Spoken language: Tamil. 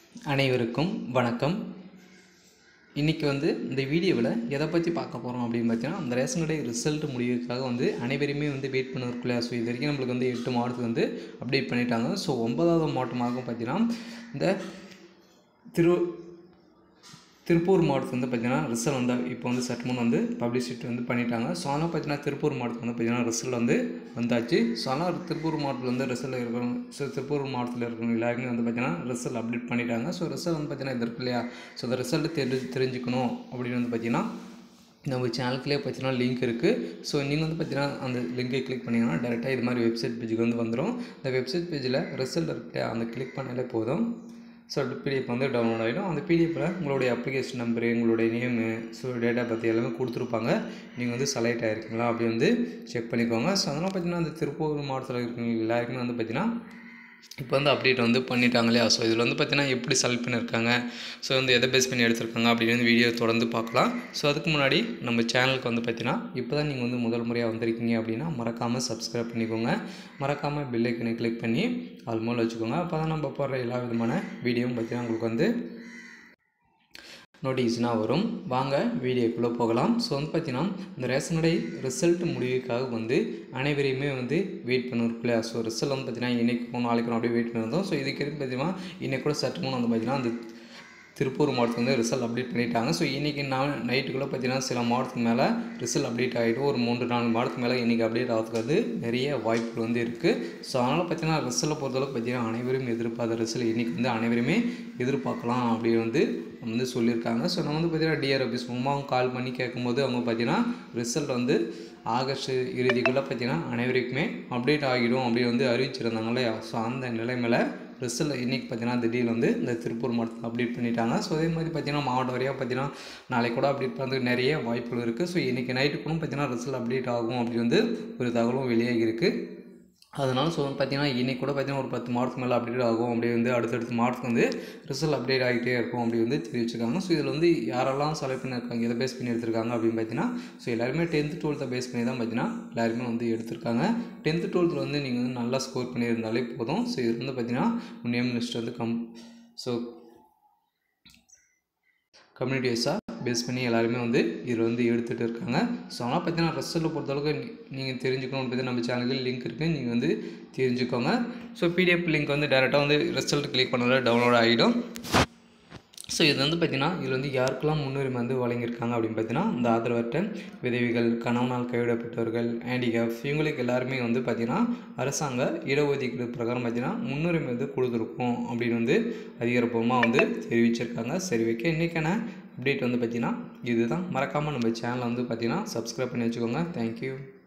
அனைவருக்கும் வணக்கம் இன்றைக்கி வந்து இந்த வீடியோவில் எதை பற்றி பார்க்க போகிறோம் அப்படின்னு பார்த்தீங்கன்னா அந்த ரேஷன் கடை ரிசல்ட் முடிவுக்காக வந்து அனைவருமே வந்து வெயிட் பண்ணிருக்குல்ல ஸோ இது வரைக்கும் நம்மளுக்கு வந்து எட்டு மாவட்டத்துக்கு வந்து அப்டேட் பண்ணிட்டாங்க ஸோ ஒன்பதாவது மாவட்டமாக பார்த்தீங்கன்னா இந்த திரு திருப்பூர் மாவட்டத்தில் வந்து பார்த்தீங்கன்னா ரிசல்ட் வந்து இப்போ வந்து சற்று முன் வந்து பப்ளிசிட்டி வந்து பண்ணிட்டாங்க ஸோ அதனால் பார்த்தீங்கன்னா திருப்பூர் மாவட்டத்தில் வந்து பார்த்தீங்கன்னா ரிசல்ட் வந்து வந்தாச்சு ஸோ அதனால் திருப்பூர் மாவட்டத்தில் வந்து ரிசல்ட் இருக்கிறவங்க ஸோ திருப்பூர் மாவட்டத்தில் இருக்கிறவங்க எல்லாருமே வந்து பார்த்தீங்கன்னா ரிசல்ட் அப்டேட் பண்ணிட்டாங்க ஸோ ரிசல்ட் வந்து பார்த்தீங்கன்னா இது இருக்கு இல்லையா ஸோ அந்த ரிசல்ட் தெரி தெரிஞ்சுக்கணும் அப்படின்னு வந்து பார்த்தீங்கன்னா நம்ம சேனலுக்குள்ளே பார்த்தீங்கன்னா லிங்க் இருக்குது ஸோ நீங்கள் வந்து பார்த்தீங்கன்னா அந்த லிங்கை கிளிக் பண்ணிங்கன்னா டேரெக்டாக இது மாதிரி வெப்சைட் பேஜுக்கு வந்து வந்துடும் இந்த வெப்சைட் பேஜில் ரிசல்ட் இருக்கு இல்லையா அந்த கிளிக் பண்ணாலே போதும் ஸோ பிடிஎஃப் வந்து டவுன்லோட் ஆகிடும் அந்த பிடிஎஃப்பில் உங்களுடைய அப்ளிகேஷன் நம்பரு உங்களுடைய நேமு ஸோ டேட்டா பற்றி எல்லாமே கொடுத்துருப்பாங்க நீங்கள் வந்து செலக்ட் ஆகிருக்கீங்களா அப்படி வந்து செக் பண்ணிக்கோங்க ஸோ அதெல்லாம் பார்த்தீங்கன்னா அந்த திருப்பூர் மாவட்டத்தில் இருக்கிறவங்க எல்லாருக்குமே வந்து பார்த்தீங்கன்னா இப்போ வந்து அப்டேட் வந்து பண்ணிட்டாங்க இல்லையா ஸோ இதில் வந்து பார்த்தீங்கன்னா எப்படி செலக்ட் பண்ணியிருக்காங்க ஸோ வந்து எதை பேஸ் பண்ணி எடுத்திருக்காங்க அப்படின்னு வந்து வீடியோ தொடர்ந்து பார்க்கலாம் ஸோ அதுக்கு முன்னாடி நம்ம சேனலுக்கு வந்து பார்த்தீங்கன்னா இப்போ தான் நீங்கள் வந்து முதல் முறையாக வந்திருக்கீங்க அப்படின்னா மறக்காமல் சப்ஸ்கிரைப் பண்ணிக்கோங்க மறக்காமல் பெல்லைக்கனை கிளிக் பண்ணி ஆல்மோல் வச்சுக்கோங்க அப்போ தான் நம்ம போடுற எல்லா விதமான வீடியோவும் பார்த்தீங்கன்னா உங்களுக்கு வந்து நோட்டிஃபிகேஷனாக வரும் வாங்க வீடியோக்குள்ளே போகலாம் ஸோ வந்து பார்த்தீங்கன்னா இந்த ரேஷன் கடை ரிசல்ட் முடிவுக்காக வந்து அனைவரையுமே வந்து வெயிட் பண்ணிருக்கும் இல்லையா ஸோ ரிசல்ட் வந்து பார்த்தீங்கன்னா இன்றைக்கும் நாளைக்கும் அப்படியே வெயிட் பண்ணியிருந்தோம் ஸோ இதுக்கு பார்த்தீங்கன்னா இன்றைக்கு கூட சற்று முன் வந்து பார்த்தீங்கன்னா அந்த திருப்பூர் மாவட்டத்தில் வந்து ரிசல்ட் அப்டேட் பண்ணிட்டாங்க ஸோ இன்றைக்கி நான் நைட்டுக்குள்ளே பார்த்தீங்கன்னா சில மாவட்டத்துக்கு மேலே ரிசல்ட் அப்டேட் ஆகிடும் ஒரு மூன்று நான்கு மாவட்டத்துக்கு மேலே இன்றைக்கி அப்டேட் ஆகிறதுக்கு வந்து நிறைய வாய்ப்புகள் வந்து இருக்குது ஸோ அதனால் பார்த்தீங்கன்னா ரிசல்ட்டை பொறுத்தளவுக்கு பார்த்தீங்கன்னா அனைவரும் எதிர்பார்த்த ரிசல்ட் இன்றைக்கி வந்து அனைவருமே எதிர்பார்க்கலாம் அப்படின்னு வந்து வந்து சொல்லியிருக்காங்க ஸோ நம்ம வந்து பார்த்தீங்கன்னா டிஆர் ஆஃபீஸ் உமாவும் கால் பண்ணி கேட்கும்போது அவங்க பார்த்தீங்கன்னா ரிசல்ட் வந்து ஆகஸ்ட் இறுதிக்குள்ளே பார்த்தீங்கன்னா அனைவருக்குமே அப்டேட் ஆகிடும் அப்படின்னு வந்து அறிவிச்சிருந்தாங்க இல்லையா ஸோ அந்த நிலைமையில் ரிசல்ட் இன்றைக்கி பார்த்தீங்கன்னா திடீர்னு வந்து இந்த திருப்பூர் மாவட்டத்தில் அப்டேட் பண்ணிட்டாங்க ஸோ அதே மாதிரி பார்த்தீங்கன்னா மாவட்ட வரையாக பார்த்தீங்கன்னா நாளைக்கு கூட அப்டேட் பண்ணுறதுக்கு நிறைய வாய்ப்புகள் இருக்குது ஸோ இன்றைக்கி நைட்டு கூட பார்த்தீங்கன்னா ரிசல்ட் அப்டேட் ஆகும் அப்படி வந்து ஒரு தகவலும் வெளியாகி இருக்குது அதனால ஸோ பார்த்தீங்கன்னா இன்றைக்கி கூட பார்த்தீங்கன்னா ஒரு பத்து மாதத்துக்கு மேலே அப்டேட் ஆகும் அப்படி வந்து அடுத்தடுத்த மாதத்துக்கு வந்து ரிசல்ட் அப்டேட் ஆகிட்டே இருக்கும் அப்படி வந்து தெரிவிச்சிருக்காங்க ஸோ இதில் வந்து யாரெல்லாம் செலக்ட் பண்ணியிருக்காங்க எதை பேஸ் பண்ணி எடுத்திருக்காங்க அப்படின்னு பார்த்தீங்கன்னா ஸோ எல்லாருமே டென்த்து டுவெல்த்தை பேஸ் பண்ணி தான் பார்த்தீங்கன்னா எல்லாருமே வந்து எடுத்திருக்காங்க டென்த்து டுவெல்த்தில் வந்து நீங்கள் வந்து நல்லா ஸ்கோர் பண்ணியிருந்தாலே போதும் ஸோ இது வந்து பார்த்தீங்கன்னா நேம் லிஸ்ட் வந்து கம் ஸோ கம்யூனிட்டி வைஸாக பேஸ் பண்ணி எல்லாருமே வந்து இதில் வந்து எடுத்துகிட்டு இருக்காங்க ஸோ ஆனால் பார்த்தீங்கன்னா ரிசல்ட்டை பொறுத்தளவுக்கு நீங்கள் தெரிஞ்சுக்கணும் பற்றி நம்ம சேனலுக்கு லிங்க் இருக்குது நீங்கள் வந்து தெரிஞ்சுக்கோங்க ஸோ பிடிஎஃப் லிங்க் வந்து டேரெக்டாக வந்து ரிசல்ட் கிளிக் பண்ணாலே டவுன்லோட் ஆகிடும் ஸோ இது வந்து பார்த்திங்கன்னா இதில் வந்து யாருக்கெல்லாம் முன்னுரிமை வந்து வழங்கியிருக்காங்க அப்படின்னு பார்த்தீங்கன்னா இந்த ஆதரவற்ற விதவிகள் கணவனால் கைவிடப்பட்டவர்கள் ஹேண்டிகேப் இவங்களுக்கு எல்லாருமே வந்து பார்த்திங்கன்னா அரசாங்க இடஒதுக்கீடு பிரகாரம் பார்த்திங்கன்னா முன்னுரிமை வந்து கொடுத்துருக்கோம் அப்படின்னு வந்து அதிகாரப்பூர்வமாக வந்து தெரிவிச்சிருக்காங்க சரி வைக்க இன்றைக்கான அப்டேட் வந்து பார்த்திங்கன்னா இதுதான் மறக்காமல் நம்ம சேனலை வந்து பார்த்திங்கன்னா சப்ஸ்கிரைப் பண்ணி வச்சுக்கோங்க தேங்க்யூ